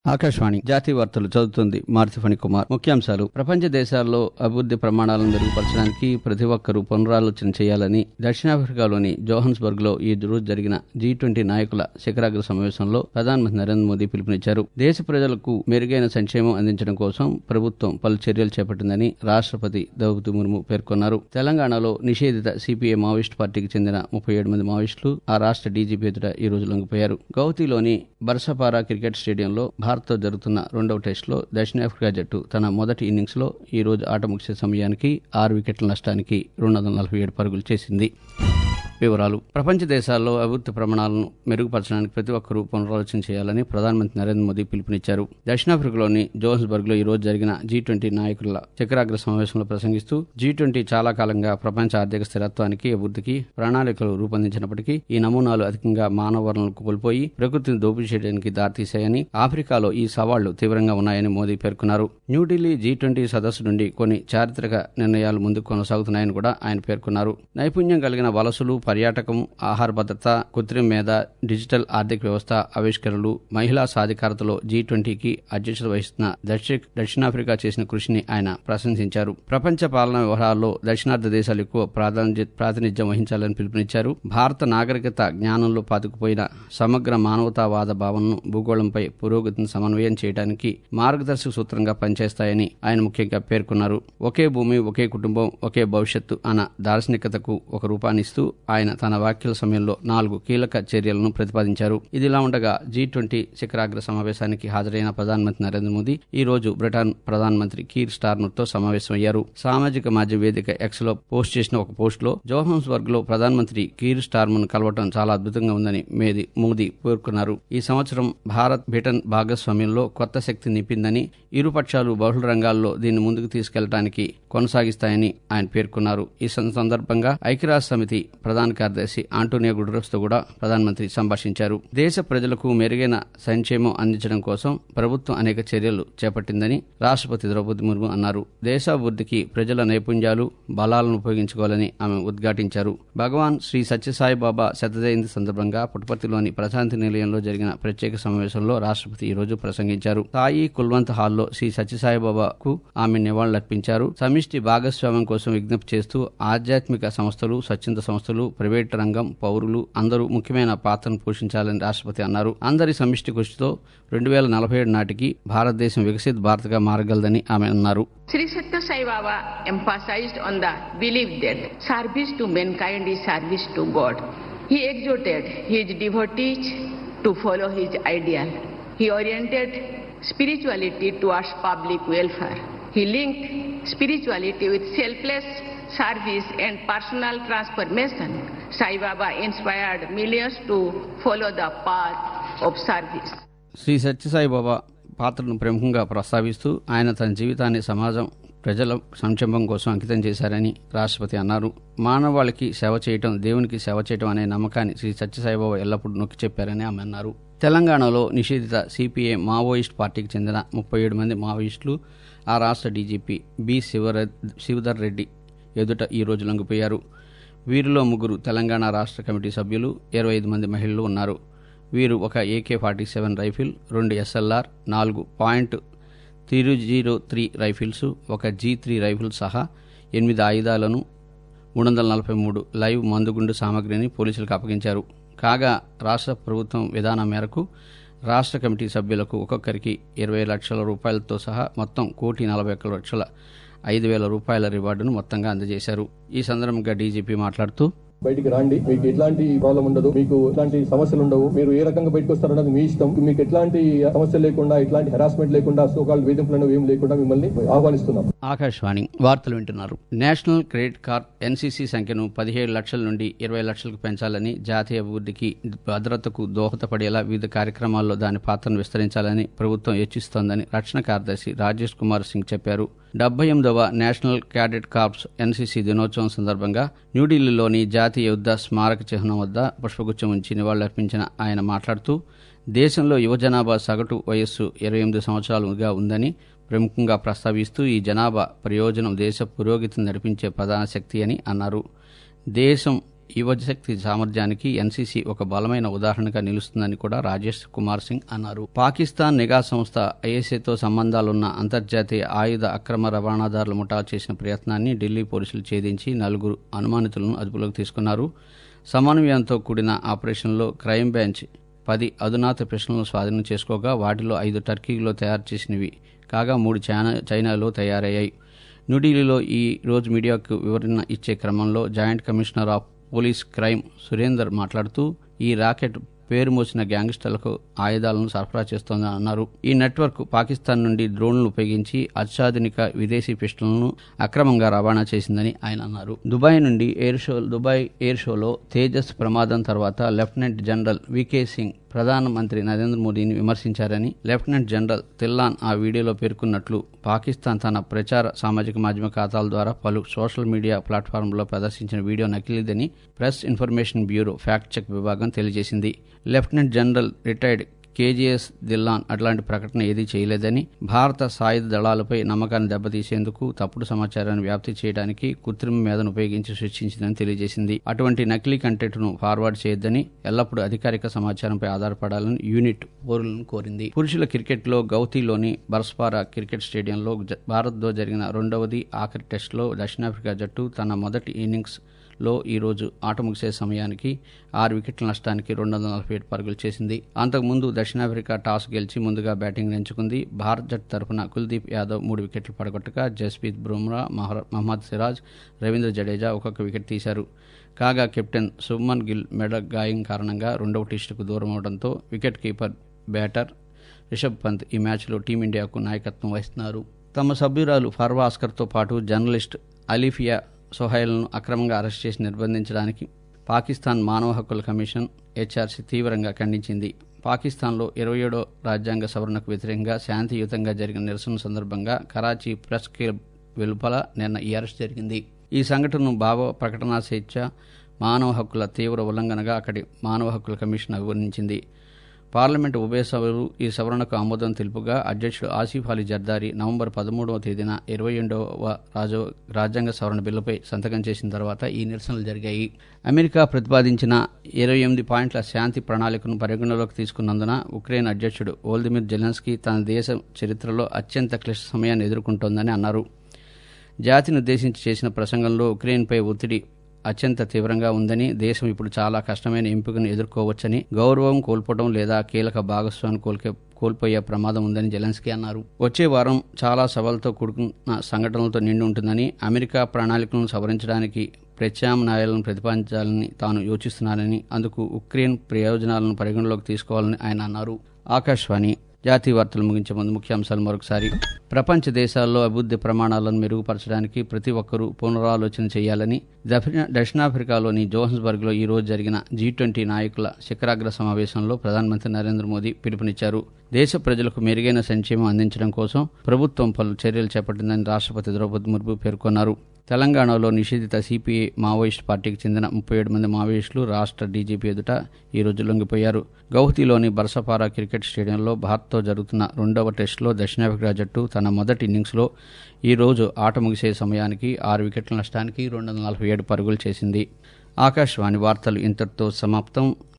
ఆకాశవాణి జాతీయ వార్తలు చదువుతుంది మారుతి కుమార్ ముఖ్యాంశాలు ప్రపంచ దేశాల్లో అభివృద్ది ప్రమాణాలను మెరుగుపరచడానికి ప్రతి ఒక్కరూ పునరాలోచన చేయాలని దక్షిణాఫ్రికాలోని జోహన్స్బర్గ్ లో ఈ రోజు జరిగిన జీ ట్వంటీ నాయకుల శిఖరాగ్ర సమావేశంలో ప్రధానమంత్రి నరేంద్ర మోదీ పిలుపునిచ్చారు దేశ ప్రజలకు మెరుగైన సంక్షేమం అందించడం కోసం ప్రభుత్వం పలు చర్యలు చేపట్టిందని రాష్ట్రపతి ద్రౌపది ముర్ము పేర్కొన్నారు తెలంగాణలో నిషేధిత సిపిఐ మావోయిస్టు పార్టీకి చెందిన ముప్పై ఏడు మంది మావోయిస్టులు ఆ రాష్ట్ర డీజీపీ ఎదుట ఈ రోజు లొంగిపోయారు గౌహతిలోని బర్సపారా క్రికెట్ స్టేడియంలో భారత్తో జరుగుతున్న రెండవ టెస్టులో దక్షిణాఫ్రికా జట్టు తన మొదటి ఇన్నింగ్స్ లో ఈ రోజు ఆట ముగిసే సమయానికి ఆరు వికెట్ల నష్టానికి రెండు వందల నలభై ఏడు పరుగులు చేసింది వివరాలు ప్రపంచ దేశాల్లో అభివృద్ధి ప్రమాణాలను మెరుగుపరచడానికి ప్రతి ఒక్కరూ పునరాలోచన చేయాలని ప్రధానమంత్రి నరేంద్ర మోదీ పిలుపునిచ్చారు దక్షిణాఫ్రికాలోని జోహన్స్బర్గ్ లో ఈ రోజు జరిగిన జీ ట్వంటీ నాయకుల శిఖరాగ్ర సమావేశంలో ప్రసంగిస్తూ జీ ట్వంటీ చాలా కాలంగా ప్రపంచ ఆర్థిక స్థిరత్వానికి అభివృద్ధికి ప్రణాళికలు రూపొందించినప్పటికీ ఈ నమూనాలు అధికంగా మానవ వనరులకు కోల్పోయి ప్రకృతిని దోపిడీ చేయడానికి దారితీశాయని ఆఫ్రికాలో ఈ సవాళ్లు తీవ్రంగా ఉన్నాయని మోదీ పేర్కొన్నారు న్యూఢిల్లీ జీ ట్వంటీ సదస్సు నుండి కొన్ని చారిత్రక నిర్ణయాలు ముందుకు కొనసాగుతున్నాయని కూడా ఆయన పేర్కొన్నారు నైపుణ్యం కలిగిన వలసలు పర్యాటకం ఆహార భద్రత కృత్రిమ మేధ డిజిటల్ ఆర్థిక వ్యవస్థ ఆవిష్కరణలు మహిళా సాధికారతలో జీ ట్వంటీకి అధ్యక్షత వహిస్తున్న దక్షి- దక్షిణాఫ్రికా చేసిన కృషిని ఆయన ప్రశంసించారు ప్రపంచ పాలనా వ్యవహారాల్లో దక్షిణార్థ దేశాలు ఎక్కువ ప్రాధాన్య ప్రాతినిధ్యం వహించాలని పిలుపునిచ్చారు భారత నాగరికత జ్ఞానంలో పాతుకుపోయిన సమగ్ర మానవతావాద భావనను భూగోళంపై పురోగతిని సమన్వయం చేయడానికి మార్గదర్శక సూత్రంగా పనిచేస్తాయని ఆయన ముఖ్యంగా పేర్కొన్నారు ఒకే భూమి ఒకే కుటుంబం ఒకే భవిష్యత్తు అన్న దార్శనికతకు ఒక రూపాన్నిస్తూ ఆయన తన వ్యాఖ్యల సమయంలో నాలుగు కీలక చర్యలను ప్రతిపాదించారు ఇదిలా ఉండగా జీ ట్వంటీ శిఖరాగ్ర సమావేశానికి హాజరైన ప్రధానమంత్రి నరేంద్ర మోదీ ఈ రోజు బ్రిటన్ ప్రధానమంత్రి కీర్ స్టార్మర్ తో సమావేశమయ్యారు సామాజిక మాధ్యమ వేదిక ఎక్స్ లో పోస్ట్ చేసిన ఒక పోస్ట్ లో జోహాన్స్బర్గ్ లో ప్రధానమంత్రి కీర్ స్టార్మర్ కలవటం చాలా అద్భుతంగా ఉందని మేది మోదీ పేర్కొన్నారు ఈ సంవత్సరం భారత్ బ్రిటన్ భాగస్వామ్యంలో కొత్త శక్తి నింపిందని ఇరు పక్షాలు బహుళ రంగాల్లో దీన్ని ముందుకు తీసుకెళ్లడానికి కొనసాగిస్తాయని ఆయన పేర్కొన్నారు ఈ సం- సందర్భంగా ఐక్యరాజ్య సమితి ప్రధాన కార్యదర్శి ఆంటోనియో గుటరస్ తో కూడా ప్రధానమంత్రి సంభాషించారు దేశ ప్రజలకు మెరుగైన సంక్షేమం అందించడం కోసం ప్రభుత్వం అనేక చర్యలు చేపట్టిందని రాష్ట్రపతి ద్రౌపది ముర్ము అన్నారు దేశాభివృద్ధికి ప్రజల నైపుణ్యాలు బలాలను ఉపయోగించుకోవాలని ఆమె ఉద్ఘాటించారు భగవాన్ శ్రీ సత్యసాయి బాబా శత జయంతి సందర్భంగా పుట్టపర్తిలోని ప్రశాంతి నిలయంలో జరిగిన ప్రత్యేక సమావేశంలో రాష్ట్రపతి ఈ రోజు ప్రసంగించారు సాయి కుల్వంత్ హాల్లో శ్రీ సత్యసాయి బాబాకు ఆమె నివాళులర్పించారు సమిష్టి భాగస్వామ్యం కోసం విజ్ఞప్తి చేస్తూ ఆధ్యాత్మిక సంస్థలు స్వచ్ఛంద సంస్థలు ప్రైవేట్ రంగం పౌరులు అందరూ ముఖ్యమైన పాత్రను పోషించాలని రాష్ట్రపతి అన్నారు అందరి సమిష్టి కృషితో రెండు వేల నలభై ఏడు నాటికి భారతదేశం వికసిత్ భారత్గా మారగలదని ఆమె అన్నారు Sri Sathya Sai Baba emphasized on the belief that service to mankind is service to God. He exhorted his devotees to follow his ideal. He oriented spirituality towards public welfare. He linked spirituality with selfless service and personal transformation. Sai Baba inspired millions to follow the path of service. Shri Sathya Sai బాబా పాత్రను ప్రముఖంగా ప్రస్తావిస్తూ ఆయన తన జీవితాన్ని సమాజం ప్రజల సంక్షేమం కోసం అంకితం చేశారని రాష్ట్రపతి అన్నారు మానవాళికి సేవ చేయటం దేవునికి సేవ చేయటం అనే నమ్మకాన్ని శ్రీ సత్యసాయిబాబా ఎల్లప్పుడూ నొక్కి చెప్పారని ఆమె అన్నారు తెలంగాణలో నిషేధిత సిపిఐ మావోయిస్ట్ పార్టీకి చెందిన ముప్పై ఏడు మంది మావోయిస్టులు ఆ రాష్ట్ర డీజీపీ బి శివర శివధర్ రెడ్డి ఎదుట ఈ రోజు లొంగిపోయారు వీరిలో ముగ్గురు తెలంగాణ రాష్ట్ర కమిటీ సభ్యులు ఇరవై ఐదు మంది మహిళలు ఉన్నారు వీరు ఒక ఏకే ఫార్టీ సెవెన్ రైఫిల్ రెండు ఎస్ఎల్ఆర్ నాలుగు point three zero three rifles ఒక జీ త్రీ రైఫిల్ సహా ఎనిమిది ఆయుధాలను మూడు వందల నలభై మూడు లైవ్ మందుగుండు సామగ్రిని పోలీసులకు అప్పగించారు కాగా రాష్ట్ర ప్రభుత్వం విధానం మేరకు రాష్ట్ర కమిటీ సభ్యులకు ఒక్కొక్కరికి ఇరవై లక్షల రూపాయలతో సహా మొత్తం కోటి నలభై ఒక్క లక్షల ఐదు వేల రూపాయల రివార్డును మొత్తంగా అందజేశారు ఈ సందర్భంగా డీజీపీ మాట్లాడుతూ బయటికి రాండి మీకు ఎట్లాంటి ప్రాబ్లం ఉండదు మీకు ఎట్లాంటి సమస్యలు ఉండవు మీరు ఏ రకంగా బయటకు వస్తారన్నది మీ ఇష్టం మీకు ఎట్లాంటి సమస్యలు లేకుండా ఎట్లాంటి హెరాస్మెంట్ లేకుండా సోకాల్ వేధింపులను ఏం లేకుండా మిమ్మల్ని ఆహ్వానిస్తున్నాం ఆకాశవాణి వార్తలు వింటున్నారు నేషనల్ క్రెడిట్ కార్డ్ ఎన్సీసీ సంఖ్యను పదిహేడు లక్షల నుండి ఇరవై లక్షలకు పెంచాలని జాతీయ అభివృద్ధికి భద్రతకు దోహదపడేలా వివిధ కార్యక్రమాల్లో దాని పాత్రను విస్తరించాలని ప్రభుత్వం యోచిస్తోందని రక్షణ కార్యదర్శి రాజేష్ కుమార్ సింగ్ చెప్పారు డెబ్బై ఎనిమిదవ నేషనల్ క్యాడెట్ కార్ప్స్ ఎన్సీసీ దినోత్సవం సందర్భంగా న్యూఢిల్లీలోని జాతీయ యుద్ధ స్మారక చిహ్నం వద్ద పుష్పగుచ్చం ఉంచి నివాళులర్పించిన ఆయన మాట్లాడుతూ దేశంలో యువ జనాభా సగటు వయస్సు ఇరవై ఎనిమిది సంవత్సరాలుగా ఉందని ప్రముఖంగా ప్రస్తావిస్తూ ఈ జనాభా ప్రయోజనం దేశ పురోగతిని నడిపించే ప్రధాన శక్తి అని అన్నారు దేశం యువశక్తి సామర్థ్యానికి ఎన్సీసీ ఒక బలమైన ఉదాహరణగా నిలుస్తుందని కూడా రాజేష్ కుమార్ సింగ్ అన్నారు పాకిస్తాన్ నిఘా సంస్థ ఐఎస్ఏతో సంబంధాలున్న అంతర్జాతీయ ఆయుధ అక్రమ రవాణాదారుల ముఠా చేసిన ప్రయత్నాన్ని ఢిల్లీ పోలీసులు ఛేదించి నలుగురు అనుమానితులను అదుపులోకి తీసుకున్నారు సమన్వయంతో కూడిన ఆపరేషన్లో క్రైమ్ బ్రాంచ్ పది అధునాత ప్రశ్నలను స్వాధీనం చేసుకోగా వాటిలో ఐదు టర్కీలో తయారు చేసినవి కాగా మూడు చైనా చైనాలో తయారయ్యాయి న్యూఢిల్లీలో ఈ రోజు మీడియాకు వివరణ ఇచ్చే క్రమంలో joint commissioner of police crime Surender మాట్లాడుతూ ఈ రాకెట్ పేరు మోసిన గ్యాంగ్స్టర్లకు ఆయుధాలను సరఫరా చేస్తోందని అన్నారు ఈ నెట్వర్క్ పాకిస్తాన్ నుండి డ్రోన్లను ఉపయోగించి అత్యాధునిక విదేశీ పిస్టల్ను అక్రమంగా రవాణా చేసిందని ఆయన అన్నారు దుబాయ్ నుండి ఎయిర్ షో దుబాయ్ ఎయిర్ షోలో తేజస్ ప్రమాదం తర్వాత లెఫ్టినెంట్ జనరల్ వికే సింగ్ ప్రధానమంత్రి నరేంద్ర మోదీని విమర్శించారని లెఫ్టినెంట్ జనరల్ తిల్లాన్ ఆ వీడియోలో పేర్కొన్నట్లు పాకిస్తాన్ తన ప్రచార సామాజిక మాధ్యమ ఖాతాల ద్వారా పలు సోషల్ మీడియా ప్లాట్ఫామ్లలో ప్రదర్శించిన వీడియో నకిలీదని press information bureau fact check విభాగం తెలియజేసింది lieutenant general retired KGS Dhillon అట్లాంటి ప్రకటన ఏదీ చేయలేదని భారత సాయుధ దళాలపై నమ్మకాన్ని దెబ్బతీసేందుకు తప్పుడు సమాచారాన్ని వ్యాప్తి చేయడానికి కృత్రిమ మేధను ఉపయోగించి సృష్టించిందని తెలియజేసింది అటువంటి నకిలీ కంటెంట్ను ఫార్వర్డ్ చేయొద్దని ఎల్లప్పుడూ అధికారిక సమాచారంపై ఆధారపడాలని యూనిట్ పౌరులను కోరింది పురుషుల క్రికెట్లో గౌతీలోని బర్స్పారా క్రికెట్ స్టేడియంలో జ- భారత్తో జరిగిన రెండవది ఆఖరి టెస్టులో దక్షిణాఫ్రికా జట్టు తన మొదటి ఇన్నింగ్స్ లో ఈ రోజు ఆట ముగిసే సమయానికి ఆరు వికెట్ల నష్టానికి రెండు వందల నలభై ఏడు పరుగులు చేసింది అంతకుముందు దక్షిణాఫ్రికా టాస్ గెలిచి ముందుగా బ్యాటింగ్ ఎంచుకుంది భారత్ జట్టు తరఫున కుల్దీప్ యాదవ్ మూడు వికెట్లు పడగొట్టగా జస్ప్రీత్ బుమ్రా మహర- మహమ్మద్ సిరాజ్ రవీంద్ర జడేజా ఒక్కొక్క వికెట్ తీశారు కాగా కెప్టెన్ శుభ్మన్ గిల్ మెడ గాయం కారణంగా రెండవ టెస్టుకు దూరం అవడంతో wicket keeper batter Rishabh Pant ఈ మ్యాచ్లో టీమిండియాకు నాయకత్వం వహిస్తున్నారు తమ సభ్యురాలు ఫర్వా ఆస్కర్తో పాటు జర్నలిస్ట్ అలీఫియా సోహైల్ను అక్రమంగా అరెస్ట్ చేసి నిర్బంధించడానికి పాకిస్తాన్ మానవ హక్కుల కమిషన్ హెచ్ఆర్సీ తీవ్రంగా ఖండించింది పాకిస్తాన్లో ఇరవై ఏడో రాజ్యాంగ సవరణకు వ్యతిరేకంగా శాంతియుతంగా జరిగిన నిరసన సందర్భంగా కరాచీ ప్రెస్ క్లబ్ వెలుపల నిన్న ఈ అరెస్ట్ జరిగింది ఈ సంఘటనను భావ ప్రకటనా స్వేచ్ఛ మానవ హక్కుల తీవ్ర ఉల్లంఘనగా అక్కడి మానవ హక్కుల కమిషన్ అభివర్ణించింది పార్లమెంటు ఉభయ సభలు ఈ సవరణకు ఆమోదం తెలుపుగా అధ్యక్షుడు ఆసిఫ్ అలీ జర్దారి నవంబర్ పదమూడవ తేదీన ఇరవై రెండవ రాజు రాజ్యాంగ సవరణ బిల్లుపై సంతకం చేసిన తర్వాత ఈ నిరసనలు జరిగాయి అమెరికా ప్రతిపాదించిన ఇరవై ఎనిమిది పాయింట్ల శాంతి ప్రణాళికను పరిగణలోకి తీసుకున్నందున ఉక్రెయిన్ అధ్యక్షుడు ఓల్దిమిర్ జెలెన్స్కీ తన దేశ చరిత్రలో అత్యంత క్లిష్ట సమయాన్ని ఎదుర్కొంటోందని అన్నారు జాతిని ఉద్దేశించి చేసిన ప్రసంగంలో ఉక్రెయిన్పై ఒత్తిడి అత్యంత తీవ్రంగా ఉందని దేశం ఇప్పుడు చాలా కష్టమైన ఎంపికను ఎదుర్కోవచ్చని గౌరవం కోల్పోవడం లేదా కీలక భాగస్వామిని కోల్కే కోల్పోయే ప్రమాదం ఉందని జెలెన్స్కీ అన్నారు వచ్చే వారం చాలా సవాళ్లతో కూడుకున్న సంఘటనలతో నిండి ఉంటుందని అమెరికా ప్రణాళికలను సవరించడానికి ప్రత్యామ్నాయాలను ప్రతిపాదించాలని తాను యోచిస్తున్నానని అందుకు ఉక్రెయిన్ ప్రయోజనాలను పరిగణలోకి తీసుకోవాలని ఆయన అన్నారు ఆకాశవాణి జాతీయ వార్తలు ముగించే ముందు ముఖ్యాంశాలు మరొకసారి ప్రపంచ దేశాల్లో అభివృద్ధి ప్రమాణాలను మెరుగుపరచడానికి ప్రతి ఒక్కరూ పునరాలోచన చేయాలని దక్షిణ దక్షిణాఫ్రికాలోని జోహన్స్బర్గ్లో ఈ రోజు జరిగిన జీ ట్వంటీ నాయకుల శిఖరాగ్ర సమావేశంలో ప్రధానమంత్రి నరేంద్ర మోదీ పిలుపునిచ్చారు దేశ ప్రజలకు మెరుగైన సంక్షేమం అందించడం కోసం ప్రభుత్వం పలు చర్యలు చేపట్టిందని రాష్ట్రపతి ద్రౌపది ముర్ము పేర్కొన్నారు తెలంగాణలో నిషేధిత సిపిఐ మావోయిస్ట్ పార్టీకి చెందిన ముప్పై ఏడు మంది మావోయిస్టులు రాష్ట్ర డీజీపీ ఎదుట ఈ రోజు లొంగిపోయారు గౌహతిలోని బర్సపారా క్రికెట్ స్టేడియంలో భారత్తో జరుగుతున్న రెండవ టెస్టులో దక్షిణాఫ్రికా జట్టు తన మొదటి ఇన్నింగ్స్లో ఈ రోజు ఆట ముగిసే సమయానికి ఆరు వికెట్ల నష్టానికి రెండు వందల నలభై ఏడు పరుగులు చేసింది ఆకాశవాణి వార్తలు ఇంతటితో సమాప్తం